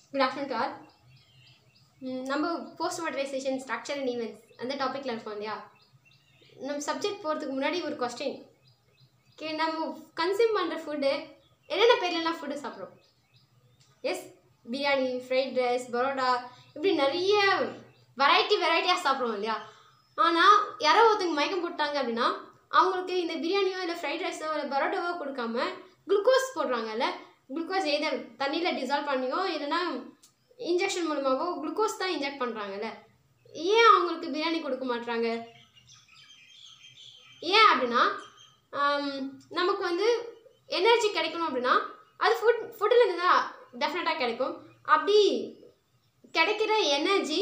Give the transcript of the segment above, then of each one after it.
good afternoon to all நம்ம post modernisation structure and events அந்த டாப்பிக்கில் இருக்கோம் இல்லையா நம்ம சப்ஜெக்ட் போகிறதுக்கு முன்னாடி ஒரு கொஸ்டின் கே நம்ம கன்சியூம் பண்ணுற ஃபுட்டு என்னென்ன பேர்லலாம் ஃபுட்டு சாப்பிட்றோம் yes biryani fried rice parotta இப்படி நிறைய வெரைட்டி வெரைட்டியாக சாப்பிட்றோம் இல்லையா ஆனால் யாரோ ஒருத்தங்க மயக்கம் போட்டாங்க அப்படின்னா அவங்களுக்கு இந்த பிரியாணியோ இல்லை ஃப்ரைட் ரைஸோ இல்லை பரோட்டாவோ கொடுக்காம குளுக்கோஸ் போடுறாங்கல்ல குளுக்கோஸ் எதை தண்ணியில் டிசால்வ் பண்ணியோ இல்லைன்னா இன்ஜெக்ஷன் மூலமாகவோ குளுக்கோஸ் தான் இன்ஜெக்ட் பண்ணுறாங்கல்ல ஏன் அவங்களுக்கு பிரியாணி கொடுக்க மாட்றாங்க ஏன் அப்படின்னா ஆம், நமக்கு வந்து எனர்ஜி கிடைக்கணும் அப்படின்னா அது ஃபுட் ஃபுட்டுலேருந்து தான் டெஃபினட்டாக கிடைக்கும் அப்படி கிடைக்கிற எனர்ஜி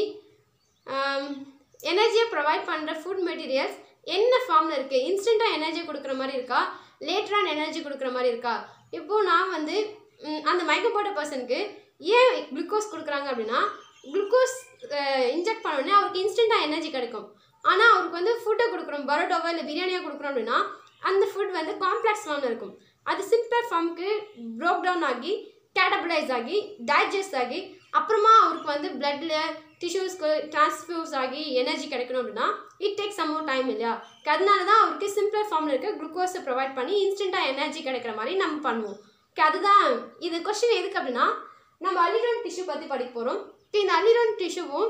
எனர்ஜியை ப்ரொவைட் பண்ணுற ஃபுட் மெட்டீரியல்ஸ் என்ன ஃபார்மில் இருக்குது இன்ஸ்டண்ட்டாக எனர்ஜி கொடுக்குற மாதிரி இருக்கா லேட்டரான எனர்ஜி கொடுக்குற மாதிரி இருக்கா இப்போது நான் வந்து ம், அந்த மயக்கம் போட்ட பர்சனுக்கு ஏன் குளுக்கோஸ் கொடுக்குறாங்க அப்படின்னா குளுக்கோஸ் இன்ஜெக்ட் பண்ண உடனே அவருக்கு இன்ஸ்டண்ட்டாக எனர்ஜி கிடைக்கும் ஆனால் அவருக்கு வந்து ஃபுட்டை கொடுக்குறோம் பரோட்டாவோ இல்லை பிரியாணியோ கொடுக்குறோம் அப்படின்னா அந்த ஃபுட் வந்து காம்ப்ளெக்ஸ் ஃபார்மில் இருக்கும் அது சிம்பிள் ஃபார்முக்கு ப்ரோக் டவுன் ஆகி கேட்டபிளைஸ் ஆகி டைஜஸ்ட் ஆகி அப்புறமா அவருக்கு வந்து பிளட்ல டிஷ்யூஸ்க்கு டிரான்ஸ்ஃபியூஸ் ஆகி எனர்ஜி கிடைக்கணும் அப்படின்னா it take some more time இல்லையா அதனால தான் அவருக்கு சிம்பிளர் ஃபார்மில் இருக்க குளுக்கோஸை ப்ரொவைட் பண்ணி இன்ஸ்டண்ட்டாக எனர்ஜி கிடைக்கிற மாதிரி நம்ம பண்ணுவோம் Okay, அதுதான் இது கொஸ்டின் எதுக்கு அப்படின்னா நம்ம அலிரோன் டிஷ்யூ பற்றி படிக்க போகிறோம் இந்த அலிரோன் டிஷ்யூவும்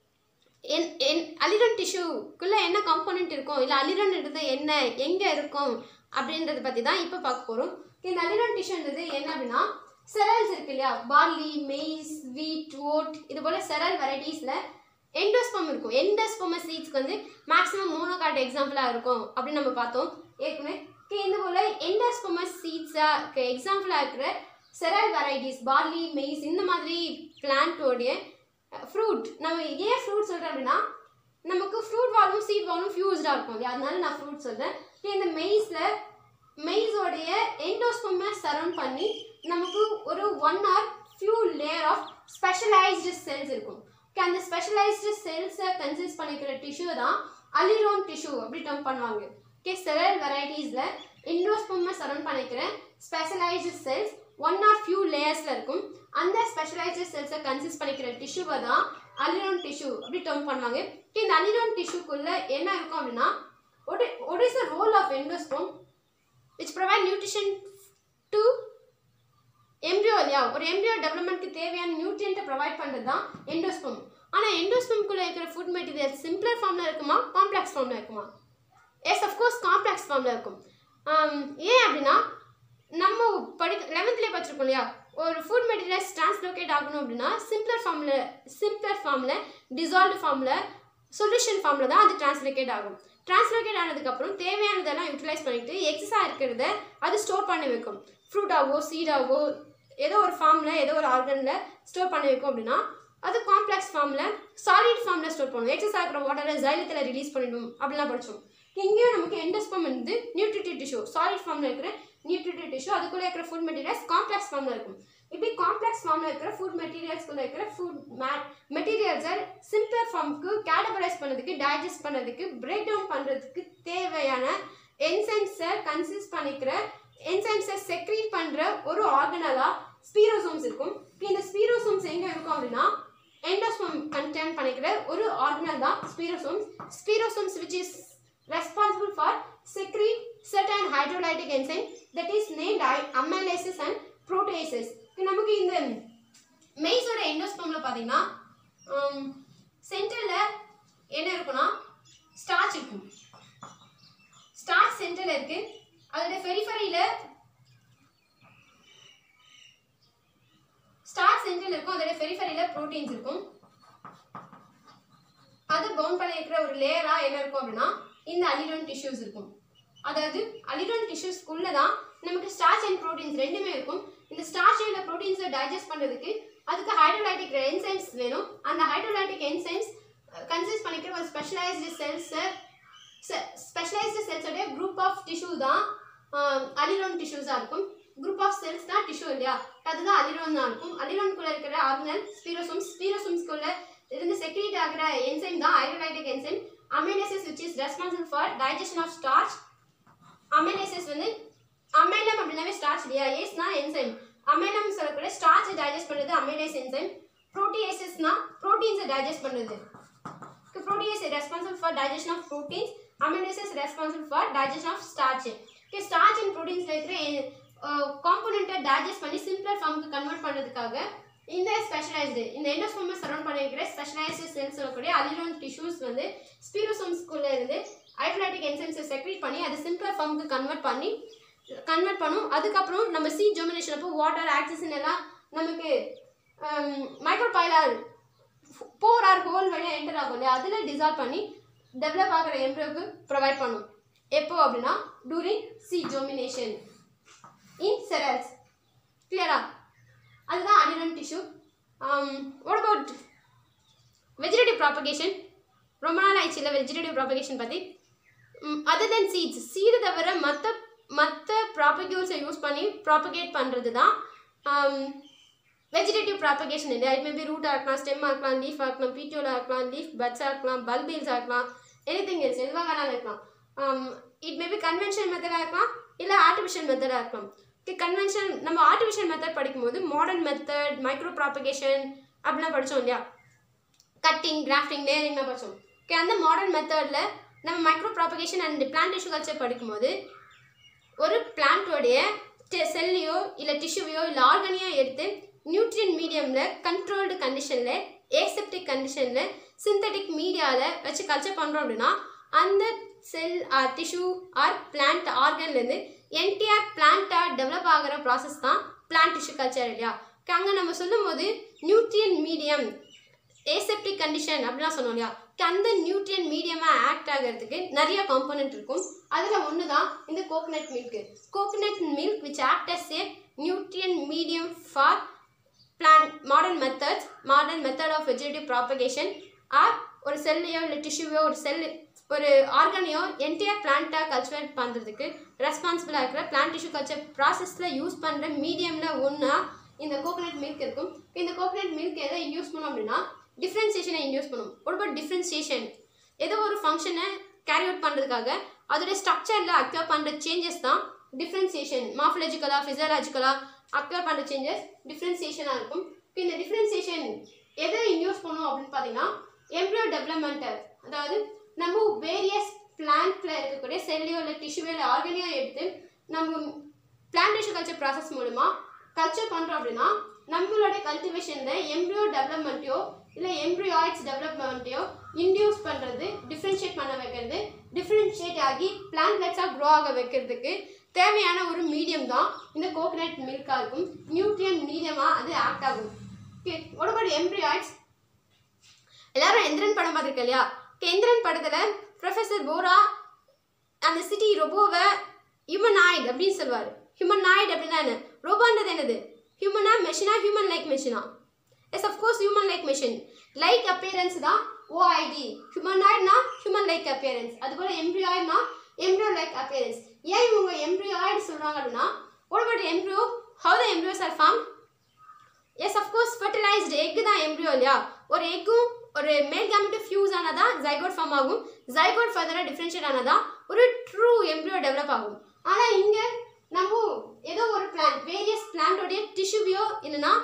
என் என் அலிரன் டிஷ்யூக்குள்ளே என்ன காம்போனன்ட் இருக்கும் இல்லை அலிரன்ன்றது என்ன எங்கே இருக்கும் அப்படின்றத பற்றி தான் இப்போ பார்க்க போகிறோம் இந்த அலிரன் டிஷ்யூன்றது என்ன அப்படின்னா செரல்ஸ் இருக்கு இல்லையா பார்லி மெய்ஸ் வீட் ஓட் இது போல் செரல் வெரைட்டிஸில் எண்டோஸ்பம் இருக்கும் எண்டோஸ்போம சீட்ஸ்க்கு வந்து மேக்ஸிமம் மோனோகார்ட் எக்ஸாம்பிளாக இருக்கும் அப்படின்னு நம்ம பார்த்தோம் ஏற்கனவே Okay, இது போல் எண்டோஸ்போம சீட்ஸாக எக்ஸாம்பிளாக இருக்கிற செரல் வெரைட்டிஸ் பார்லி மெய்ஸ் இந்த மாதிரி பிளான்ட்டோடைய ஃப்ரூட் நம்ம ஏன் ஃப்ரூட் சொல்கிறேன் அப்படின்னா நமக்கு ஃப்ரூட் வாலும் சீட் வாலும் ஃபியூஸ்டாக இருக்கும் இல்லையா அதனால நான் ஃப்ரூட் சொல்கிறேன் இந்த மெய்ஸில் மெய்ஸோடைய எண்டோஸ்போமை சரௌண்ட் பண்ணி நமக்கு ஒரு one or few layer of specialised cells இருக்கும் Okay, அந்த ஸ்பெஷலைஸ்டு செல்ஸை கன்சிஸ்ட் பண்ணிக்கிற டிஷ்யூ தான் அலிரோன் டிஷ்யூ அப்படி டர்ம் பண்ணுவாங்க ஓகே செரல் வெரைட்டிஸில் எண்டோஸ்போமை சரௌண்ட் பண்ணிக்கிற specialised cells one or few லேயர்ஸில் இருக்கும் அந்த ஸ்பெஷலைஸ்டு செல்ஸை கன்சிஸ்ட் பண்ணிக்கிற டிஷ்யூவை தான் அலிரோன் டிஷ்யூ அப்படி டர்ம் பண்ணுவாங்க Okay, இந்த அலிரோன் டிஷ்யூக்குள்ளே என்ன இருக்கும் அப்படின்னா what i- what is the role of endosperm which provide nutrition to embryo இல்லையா ஒரு எம்ப்ரியோ டெவலப்மெண்ட்க்கு தேவையான நியூட்ரியண்ட்டை ப்ரொவைட் பண்ணுறது தான் எண்டோஸ்பம் ஆனால் எண்டோஸ்பம்குள்ளே இருக்கிற ஃபுட் மெட்டீரியல் சிம்பிளர் ஃபார்மில் இருக்குமா காம்ப்ளெக்ஸ் ஃபார்மில் இருக்குமா எஸ் அஃப்கோர்ஸ் காம்ப்ளெக்ஸ் ஃபார்மில் இருக்கும் ஆம், ஏன் அப்படின்னா நம்ம படி லெவன்த்லேயே படிச்சிருக்கோம் இல்லையா ஒரு ஃபுட் மெட்டீரியல்ஸ் டிரான்ஸ்லோகேட் ஆகணும் அப்படின்னா சிம்பிளர் ஃபார்மில் சிம்பிளர் ஃபார்மில் டிசால்வ்டு ஃபார்மில் சொல்யூஷன் ஃபார்மில் தான் அது டிரான்ஸ்லோகேட் ஆகும் டிரான்ஸ்லோகேட் ஆனதுக்கப்புறம் தேவையானதெல்லாம் யூட்டிலைஸ் பண்ணிட்டு எக்ஸஸாக இருக்கிறத அது ஸ்டோர் பண்ணி வைக்கும் ஃப்ரூட்டாவோ சீடாவோ ஏதோ ஒரு ஃபார்மில் ஏதோ ஒரு ஆர்கனில் ஸ்டோர் பண்ணி வைக்கும் அப்படின்னா அது காம்ப்ளெக்ஸ் ஃபார்மில் சாலிட் ஃபார்மில் ஸ்டோர் பண்ணும் எக்ஸஸ் ஆகிற வாட்டரை ஜைலத்தில் ரிலீஸ் பண்ணிடும் அப்படிலாம் படித்தோம் இங்கேயும் நமக்கு எண்டோஸ்பம் வந்து நியூட்ரிட்டிவ் டிஷ்யூ சாலிட் ஃபார்மில் இருக்கிற நியூட்ரிட்டிவ் டிஷ்யூ அதுக்குள்ளே இருக்கிற ஃபுட் மெட்டீரியல்ஸ் காம்ப்ளெக்ஸ் ஃபார்மில் இருக்கும் இப்படி காம்ப்ளெக்ஸ் ஃபார்மில் இருக்கிற ஃபுட் மெட்டீரியல்ஸ்குள்ளே இருக்கிற ஃபுட் மே மெட்டீரியல்ஸை சிம்பிளர் ஃபார்முக்கு கேட்டபரைஸ் பண்ணதுக்கு டைஜஸ்ட் பண்ணுறதுக்கு பிரேக் டவுன் பண்ணுறதுக்கு தேவையான என்சைம்ஸை கன்சிஸ்ட் பண்ணிக்கிற என்சைம்ஸை செக்ரீட் பண்ணுற ஒரு ஆர்கனலாக ஸ்பீரோசோம்ஸ் இருக்கும் இந்த ஸ்பீரோசோம்ஸ் எங்கே இருக்கும் அப்படின்னா எண்டோஸ்பம் கண்டெயின் பண்ணிக்கிற ஒரு ஆர்கனல் தான் ஸ்பீரோசோம்ஸ் ஸ்பீரோசோம்ஸ் which is responsible for secrete certain hydrolytic enzyme that is named I- amylases and proteases இப்ப நமக்கு இந்த மெய்ஸோட எண்டோஸ்பம்ல பார்த்தீங்கன்னா சென்டரில் என்ன இருக்குன்னா ஸ்டார்ச் இருக்கும் ஸ்டார்ச் சென்டரில் இருக்கு அதோட பெரிஃபரியில் ஸ்டார்ச் சென்டரில் இருக்கும் அதோட பெரிஃபரியில் ப்ரோட்டீன்ஸ் இருக்கும் அது பவுண்ட் பண்ணியிருக்கிற ஒரு லேயரா என்ன இருக்கும் அப்படின்னா இந்த அலிரோன் டிஷ்யூஸ் இருக்கும் அதாவது அலிரோன் டிஷ்யூஸ்க்குள்ள தான் நமக்கு ஸ்டார்ச் அண்ட் ப்ரோட்டீன்ஸ் ரெண்டுமே இருக்கும் இந்த ஸ்டார்ச் இல்லை ப்ரோட்டீன்ஸை டைஜஸ்ட் பண்ணுறதுக்கு அதுக்கு ஹைட்ரோலைட்டிக் என்சைம்ஸ் வேணும் அந்த ஹைட்ரோலைட்டிக் என்சைம்ஸ் கன்சிஸ்ட் பண்ணிக்கிற ஒரு ஸ்பெஷலைஸ்டு செல்ஸை ஸ்பெஷலைஸ்டு செல்ஸோடைய குரூப் ஆஃப் டிஷ்யூ தான் அலிரோன் டிஷ்யூஸாக இருக்கும் குரூப் ஆஃப் செல்ஸ் தான் டிஷ்யூ இல்லையா அதுதான் அலிரோன் தான் இருக்கும் அலிரோனுக்குள்ள இருக்கிற ஆர்கனல் ஸ்பீரோசோம்ஸ் ஸ்பீரோசோம்ஸ்குள்ள இருந்து செக்ரீட் ஆகிற என்சைம் தான் hydrolytic enzyme amylases which is responsible for digestion of starch amylases வந்து அமைலம் அப்படின்னாவே ஸ்டார்ச் இல்லையா ஏஸ்னா என்சைம் அமைலம் சொல்லக்கூடிய ஸ்டார்ச் டைஜஸ்ட் பண்ணுறது அமைலேஸ் என்சைம் டைஜஸ்ட்னா ப்ரோட்டீன்ஸை டைஜஸ்ட் பண்ணுது protease is responsible for digestion of proteins amylase is responsible for digestion of starch okay starch and proteins இருக்கிற காம்போனண்ட்டை டைஜஸ்ட் பண்ணி சிம்பிளர் ஃபார்முக்கு கன்வெர்ட் பண்ணுறதுக்காக இந்த ஸ்பெஷலைஸ்டு இந்த எண்டோஸ்போமை சரௌண்ட் பண்ணிருக்கிற ஸ்பெஷலைஸ்டு செல்ஸ் சொல்லக்கூடிய அலிரோன் டிஷ்யூஸ் வந்து ஸ்பீரோசோம்ஸ்குள்ளே இருந்து ஐஃப்லாட்டிக் என்சைம்ஸை செக்ரேட் பண்ணி அதை சிம்பிளர் ஃபார்முக்கு கன்வெர்ட் பண்ணி கன்வெர்ட் பண்ணும் அதுக்கப்புறம் நம்ம சி ஜெர்மினேஷன் அப்போ வாட்டர் ஆக்சிஜன் எல்லாம் நமக்கு மைக்ரோபைலார் போர் ஆர் ஹோல் வழியாக என்டர் ஆகும் இல்லையா அதில் டிசால்வ் பண்ணி டெவலப் ஆகிற எம்ப்ரோக்கு ப்ரொவைட் பண்ணும் எப்போ அப்படின்னா during seed germination in cereals கிளியரா அதுதான் aleurone tissue what about vegetative propagation ரொம்ப நாள் ஆயிடுச்சு இல்லை வெஜிடேட்டிவ் ப்ராபகேஷன் பற்றி அதர் தென் சீட்ஸ் சீடு தவிர மற்ற மற்ற ப்ராபக்யூல்ஸை யூஸ் பண்ணி ப்ராபகேட் பண்ணுறது தான் வெஜிடேட்டிவ் ப்ராபகேஷன் இல்லையா இட் மேபி ரூட்டாக இருக்கலாம் ஸ்டெம்மாக இருக்கலாம் லீஃபாக இருக்கலாம் பீட்டியோலாக இருக்கலாம் லீஃப் பட்ஸாக இருக்கலாம் பல்பீல்ஸாக இருக்கலாம் எனி திங் எல்ஸ் எதுவாக வேணாலும் இருக்கலாம் இட் மேபி கன்வென்ஷனல் மெத்தடாக இருக்கலாம் இல்லை ஆர்டிஃபிஷியல் மெத்தடாக இருக்கலாம் ஓகே கன்வென்ஷன் நம்ம ஆர்டிஃபிஷியல் மெத்தட் படிக்கும்போது மாடர்ன் மெத்தட் மைக்ரோ ப்ராபகேஷன் அப்படிலாம் படித்தோம் இல்லையா கட்டிங் கிராஃப்டிங் லேயரிங்லாம் படித்தோம் ஓகே அந்த மாடர்ன் மெத்தடில் நம்ம micro propagation and plant tissue culture படிக்கும்போது ஒரு பிளான்ட்டோடைய செல்லையோ இல்லை டிஷ்யூவையோ இல்லை ஆர்கனியோ எடுத்து நியூட்ரியன் மீடியமில் கண்ட்ரோல்டு கண்டிஷனில் ஏசெப்டிக் கண்டிஷனில் சிந்தட்டிக் மீடியாவில் வச்சு கல்ச்சர் பண்ணுறோம் அப்படின்னா அந்த cell or tissue or plant ஆர்கன்லேருந்து என்டையர் பிளான்ட்டாக டெவலப் ஆகிற ப்ராசஸ் தான் பிளான்ட் டிஷ்யூ கல்ச்சர் இல்லையா அங்கே நம்ம சொல்லும் போது நியூட்ரியன் மீடியம் ஏசெப்டிக் கண்டிஷன் அப்படிலாம் சொன்னோம் இல்லையா அந்த நியூட்ரியன் மீடியமாக ஆக்ட் ஆகிறதுக்கு நிறைய காம்போனன்ட் இருக்கும் அதில் ஒன்று தான் இந்த coconut milk coconut milk which act as a nutrient medium for plant modern methods modern method of vegetative propagation or ஒரு செல்லையோ இல்லை டிஷ்யூவையோ ஒரு செல் ஒரு ஆர்கனையோ என்டையர் பிளான்ட்டாக கல்ச்சுரேட் பண்ணுறதுக்கு ரெஸ்பான்சிபிளாக இருக்கிற பிளான்ட் டிஷ்யூ கல்ச்சர் ப்ராசஸில் யூஸ் பண்ணுற மீடியமில் ஒன்றா இந்த கோகனட் மில்க் இருக்கும் இந்த கோகனட் மில்க் எதை இன்டியூஸ் பண்ணோம் அப்படின்னா டிஃப்ரென்சியேஷனை இன்டியூஸ் பண்ணும் ஒரு பட் டிஃப்ரென்சியேஷன் ஏதோ ஒரு ஃபங்க்ஷனை கேரி அவுட் பண்ணுறதுக்காக அதோடைய ஸ்ட்ரக்சரில் அக்யூர் பண்ணுற சேஞ்சஸ் தான் டிஃப்ரென்சியேஷன் மார்ஃபலஜிக்கலாக ஃபிசியாலஜிக்கலாக அக்யூர் பண்ணுற சேஞ்சஸ் டிஃப்ரென்சியேஷனாக இருக்கும் இப்போ இந்த டிஃப்ரென்சியேஷன் எதை இன்டியூஸ் பண்ணும் அப்படின்னு பார்த்தீங்கன்னா எம்ப்ரியோ டெவலப்மெண்ட்டை அதாவது நம்ம வேரியஸ் பிளான்ட்டில் இருக்கக்கூடிய செல்லையோ இல்லை டிஷ்யூவோ இல்லை ஆர்கனியோ எடுத்து நம்ம பிளான்ட் டிஷ்யூ கல்ச்சர் ப்ராசஸ் மூலமா கல்ச்சர் பண்ணுறோம் அப்படின்னா நம்மளோட கல்டிவேஷனில் எம்ப்ரியோ டெவலப்மெண்ட்டையோ இல்லை எம்ப்ரியாய்ட்ஸ் டெவலப்மெண்ட்டையோ இன்டியூஸ் பண்ணுறது டிஃப்ரென்ஷியேட் பண்ண வைக்கிறது டிஃப்ரென்ஷியேட் ஆகி பிளான்ட்லெட்ஸாக க்ரோ ஆக வைக்கிறதுக்கு தேவையான ஒரு மீடியம் தான் இந்த கோகனட் மில்காக இருக்கும் நியூட்ரியன் மீடியமாக அது ஆக்ட் ஆகும் ஓகே உடம்பு எம்ப்ரியாய்ட்ஸ் எல்லாரும் எந்திரன் படம் பார்த்துருக்க இல்லையா ஓகே எந்திரன் படத்தில் ப்ரொஃபஸர் போரா அந்த சிட்டி ரொபோவை ஹியூமனாய்டு அப்படின்னு சொல்லுவார் ஹியூமனாய்டு அப்படின்னா என்ன ரோபோன்றது என்னது ஹியூமனா மெஷினா ஹியூமன் லைக் மெஷினா yes of course human like machine like appearance தான் ஓஐடி ஹியூமனாய்ட்னா ஹியூமன் லைக் அப்பியரன்ஸ் அதுபோல் எம்ப்ரியாய்ட்னா எம்ப்ரியோ லைக் அப்பியரன்ஸ் ஏன் இவங்க எம்ப்ரியாய்டு சொல்கிறாங்க அப்படின்னா what about embryo how the embryos are formed yes of course fertilised egg தான் எம்ப்ரியோ இல்லையா ஒரு எக்கும் ஒரு மேல் கேமெட்டு ஃபியூஸ் ஆனதான் ஜைகோட் ஃபார்ம் ஆகும் ஜைகோட் ஃபர்தராக டிஃப்ரென்ஷியேட் ஆனதான் ஒரு ட்ரூ எம்ப்ரியோ டெவலப் ஆகும் ஆனால் இங்கே நம்ம ஏதோ ஒரு பிளான்ட் வேரியஸ் பிளான்ட்டோடைய டிஷ்யூவையோ இல்லைன்னா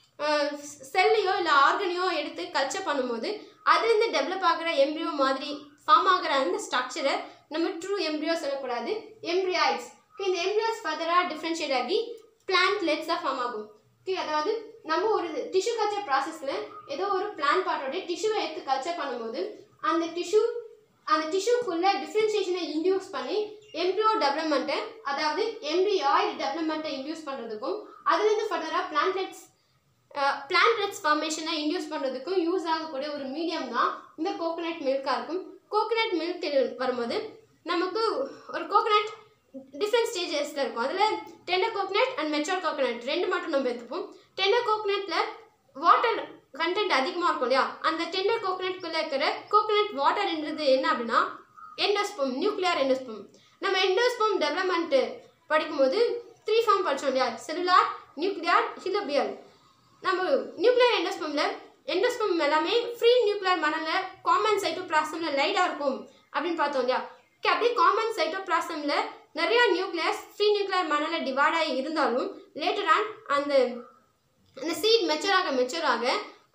செல்லையோ இல்லை ஆர்கனையோ எடுத்து கல்ச்சர் பண்ணும்போது அதுலேருந்து டெவலப் ஆகிற எம்ப்ரியோ மாதிரி ஃபார்ம் ஆகிற அந்த ஸ்ட்ரக்சரை நம்ம ட்ரூ எம்ப்ரியோ சொல்லக்கூடாது எம்ப்ரியாய்ட்ஸ் இந்த எம்ப்ரியாஸ் ஃபர்தராக டிஃப்ரென்ஷியேட் ஆகி பிளான்ட்லெட்ஸாக ஃபார்ம் ஆகும் ஓகே அதாவது நம்ம ஒரு டிஷ்யூ கல்ச்சர் ப்ராசஸில் ஏதோ ஒரு பிளான் பார்ட்டோட டிஷ்யூவை எடுத்து கல்ச்சர் பண்ணும்போது அந்த டிஷ்யூ அந்த டிஷ்யூக்குள்ளே டிஃப்ரென்சியேஷனை இன்டியூஸ் பண்ணி எம்ப்ரியோ டெவலப்மெண்ட்டை அதாவது எம்ப்ரியாய்டு டெவலப்மெண்ட்டை இன்டியூஸ் பண்ணுறதுக்கும் அதுலேருந்து ஃபர்தராக பிளான்ட்லெட்ஸ் பிளான்ட்லெட்ஸ் ஃபார்மேஷனை இன்டியூஸ் பண்ணுறதுக்கும் யூஸ் ஆகக்கூடிய ஒரு மீடியம் தான் இந்த கோகனட் மில்காக இருக்கும் கோகனட் மில்க் வரும்போது நமக்கு ஒரு கோகனட் டிஃப்ரெண்ட் ஸ்டேஜஸில் இருக்கும் அதில் tender coconut and mature coconut ரெண்டு மட்டும் நம்ம எடுத்துப்போம் டெண்டர் கோகனட்டில் வாட்டர் கண்டென்ட் அதிகமாக இருக்கும் இல்லையா அந்த டெண்டர் கோகனட்குள்ளே இருக்கிற கோகனட் வாட்டர்ன்றது என்ன அப்படின்னா எண்டோஸ்பம் நியூக்ளியர் எண்டோஸ்பம் நம்ம எண்டோஸ்பம் டெவலப்மெண்ட்டு படிக்கும்போது த்ரீ ஃபார்ம் படித்தோம் இல்லையா செல்லுலார் நியூக்ளியர் ஹிலோபியல் நம்ம நியூக்ளியர் எண்டோஸ்பமில் எண்டோஸ்பம் எல்லாமே ஃப்ரீ நியூக்ளியர் மணலில் காமன் சைட்டோபிளாசமில் லைட்டாக இருக்கும் அப்படின்னு பார்த்தோம் இல்லையா ஓகே அப்படியே காமன் சைட்டோபிளாசமில் நிறைய நியூக்ளியஸ் ஃப்ரீ நியூக்ளியர் மணலில் டிவைட் ஆகி இருந்தாலும் லேட்டர் ஆன் அந்த அந்த சீட் மெச்சூர் ஆக மெச்சூர் ஆக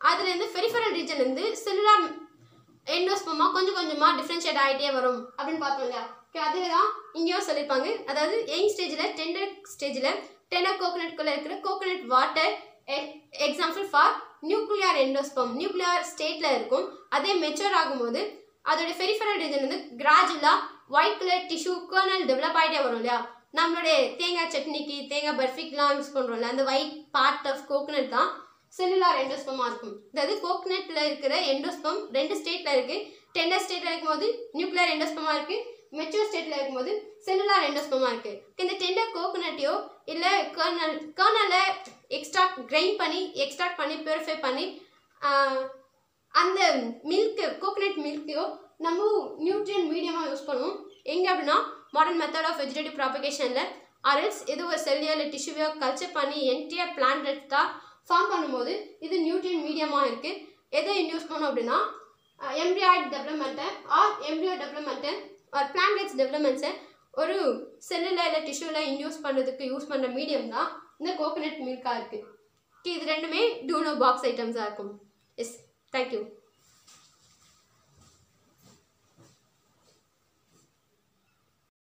அதுலேருந்து பெரிஃபரல் ரீஜன்லேருந்து செல்லுலார் எண்டோஸ்போமா கொஞ்சம் கொஞ்சமாக டிஃப்ரென்ஷியேட் ஆகிட்டே வரும் அப்படின்னு பார்த்தோம் இல்லையா ஓகே அதே தான் இங்கேயும் சொல்லியிருப்பாங்க அதாவது எயிங் ஸ்டேஜில் டெண்டர் ஸ்டேஜில் டெண்டர் கோகனட்குள்ளே இருக்கிற coconut water example for nuclear endosperm nuclear ஸ்டேட்டில் இருக்கும் அதே மெச்சூர் ஆகும்போது அதோட பெரிஃபரல் ரீஜன் வந்து கிராஜுவலாக white colour tissue kernel develop ஆகிட்டே வரும் இல்லையா நம்மளுடைய தேங்காய் சட்னிக்கு தேங்காய் பர்ஃபிக்லாம் யூஸ் பண்ணுறோம்ல அந்த ஒயிட் பார்ட் ஆஃப் கோகனட் தான் செல்லுலார் எண்டோஸ்பமாக இருக்கும் அதாவது கோகனட்ல இருக்கிற எண்டோஸ்பம் ரெண்டு ஸ்டேட்டில் இருக்குது டெண்டர் ஸ்டேட்டில் இருக்கும்போது நியூக்ளியர் எண்டோஸ்பமாக இருக்குது மெச்சூர் ஸ்டேட்டில் இருக்கும்போது செல்லுலார் எண்டோஸ்பமாக இருக்குது இந்த டெண்டர் கோகனட்டையோ இல்லை கர்னல் கர்னலை எக்ஸ்ட்ராக்ட் கிரைண்ட் பண்ணி எக்ஸ்ட்ராக்ட் பண்ணி பியூரிஃபை பண்ணி ஆஹ், அந்த மில்க்கு கோகனட் மில்க்கையோ நம்ம நியூட்ரியன் மீடியமாக யூஸ் பண்ணுவோம் எங்கே அப்படின்னா மாடர்ன் மெத்தட் ஆஃப் வெஜிடேட்டிவ் ப்ராபகேஷனில் அரல்ஸ் இது ஒரு செல்லியோ இல்லை டிஷ்யூவையோ கல்ச்சர் பண்ணி என்டியர் பிளான்ட் எடுத்தா ஃபார்ம் பண்ணும்போது இது நியூட்ரியன் மீடியமாக இருக்குது எதை இன்டியூஸ் பண்ணோம் அப்படின்னா எம்ப்ரியாய்ட் டெவலப்மெண்ட்டை ஆர் எம்ப்ரியோ டெவலப்மெண்ட்டை ஆர் பிளான்டெட்ஸ் டெவலப்மெண்ட்ஸை ஒரு செல்லில் இல்லை டிஷ்யூவில் இன்டியூஸ் பண்ணுறதுக்கு யூஸ் பண்ணுற மீடியம் தான் இந்த கோகனட் மில்காக இருக்குது இது ரெண்டுமே டூனோ பாக்ஸ் ஐட்டம்ஸாக இருக்கும் எஸ் தேங்க்யூ